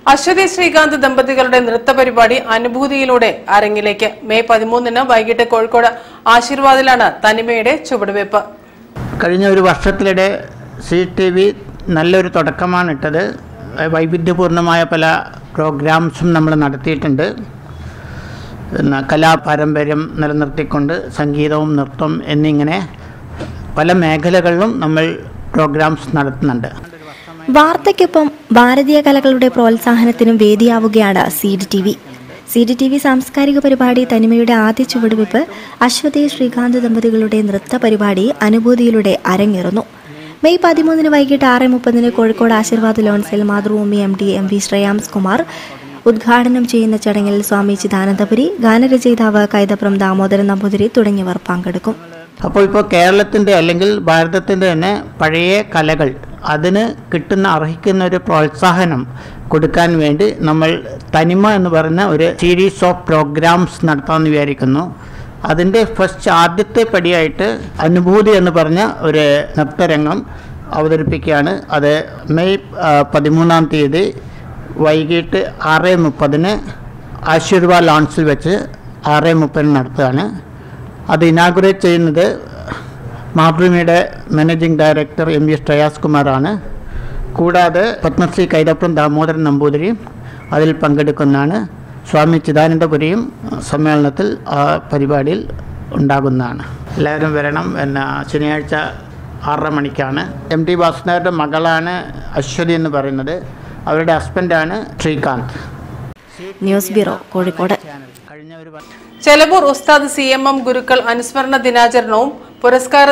അശ്വതി ശ്രീകാന്ത് ദമ്പതികളുടെ നൃത്ത പരിപാടി അനുഭൂതിയിലൂടെ അരങ്ങിലേക്ക് മെയ് പതിമൂന്നിന് വൈകിട്ട് കോഴിക്കോട് ആശീർവാദിലാണ് തനിമയുടെ ചുവടുവയ്പ് കഴിഞ്ഞ ഒരു വർഷത്തിനിടെ സി ടി വി നല്ലൊരു തുടക്കമാണ് ഇട്ടത് വൈവിധ്യപൂർണമായ പല പ്രോഗ്രാംസും നമ്മൾ നടത്തിയിട്ടുണ്ട് പിന്നെ കലാപാരമ്പര്യം നിലനിർത്തിക്കൊണ്ട് സംഗീതവും നൃത്തം എന്നിങ്ങനെ പല മേഖലകളിലും നമ്മൾ പ്രോഗ്രാംസ് നടത്തുന്നുണ്ട് വാർത്തയ്ക്കൊപ്പം ഭാരതീയ കലകളുടെ പ്രോത്സാഹനത്തിനും വേദിയാവുകയാണ് Seed T V Seed T V സാംസ്കാരിക പരിപാടി തനിമയുടെ ആദ്യ ചുവടുവയ്പ് അശ്വതി ശ്രീകാന്ത് ദമ്പതികളുടെ നൃത്ത പരിപാടി അനുഭൂതിയിലൂടെ അരങ്ങേറുന്നു മെയ് പതിമൂന്നിന് വൈകിട്ട് ആറ് മുപ്പതിന് കോഴിക്കോട് ആശീർവാദ് ലോൺസിൽ Mathrubhumi M D M V Shreyams Kumar ഉദ്ഘാടനം ചെയ്യുന്ന ചടങ്ങിൽ സ്വാമി ചിദാനന്ദപുരി ഗാനരചയിതാവ് കൈതപ്രം ദാമോദരൻ നമ്പൂതിരി തുടങ്ങിയവർ പങ്കെടുക്കും അപ്പോൾ ഇപ്പോൾ കേരളത്തിൻ്റെ അല്ലെങ്കിൽ ഭാരതത്തിൻ്റെ തന്നെ പഴയ കലകൾ അതിന് കിട്ടുന്ന അർഹിക്കുന്ന ഒരു പ്രോത്സാഹനം കൊടുക്കാൻ വേണ്ടി നമ്മൾ തനിമ എന്ന് പറയുന്ന ഒരു സീരീസ് ഓഫ് പ്രോഗ്രാംസ് നടത്താമെന്ന് വിചാരിക്കുന്നു അതിൻ്റെ ഫസ്റ്റ് ആദ്യത്തെ പടിയായിട്ട് അനുഭൂതി എന്ന് പറഞ്ഞ ഒരു നൃത്തരംഗം അവതരിപ്പിക്കുകയാണ് അത് മെയ് ആ, പതിമൂന്നാം തീയതി വൈകിട്ട് ആറ് മുപ്പതിന് ആശീർവാദ് ലോൺസിൽ വെച്ച് ആറ് മുപ്പതിന് നടത്തുകയാണ് അത് ഇനാഗുറേറ്റ് ചെയ്യുന്നത് മാതൃഭൂമിയുടെ managing director M V Shreyas കുമാറാണ് കൂടാതെ പത്മശ്രീ കൈതപ്രം ദാമോദരൻ നമ്പൂതിരിയും അതിൽ പങ്കെടുക്കുന്നതാണ് സ്വാമി ചിദാനന്ദപുരിയും സമ്മേളനത്തിൽ ആ പരിപാടിയിൽ ഉണ്ടാകുന്നതാണ് എല്ലാവരും വരണം പിന്നെ ശനിയാഴ്ച ആറര മണിക്കാണ് എം ടി വാസുദേവരുടെ മകളാണ് അശ്വതി എന്ന് പറയുന്നത് അവരുടെ ഹസ്ബൻഡാണ് ശ്രീകാന്ത് ന്യൂസ് ബ്യൂറോ കോഴിക്കോട് കഴിഞ്ഞ ഒരു വർഷം ചെലബൂർ ഉസ്താദ് സി എം എം ഗുരുക്കൾ അനുസ്മരണ ദിനാചരണവും പുരസ്കാര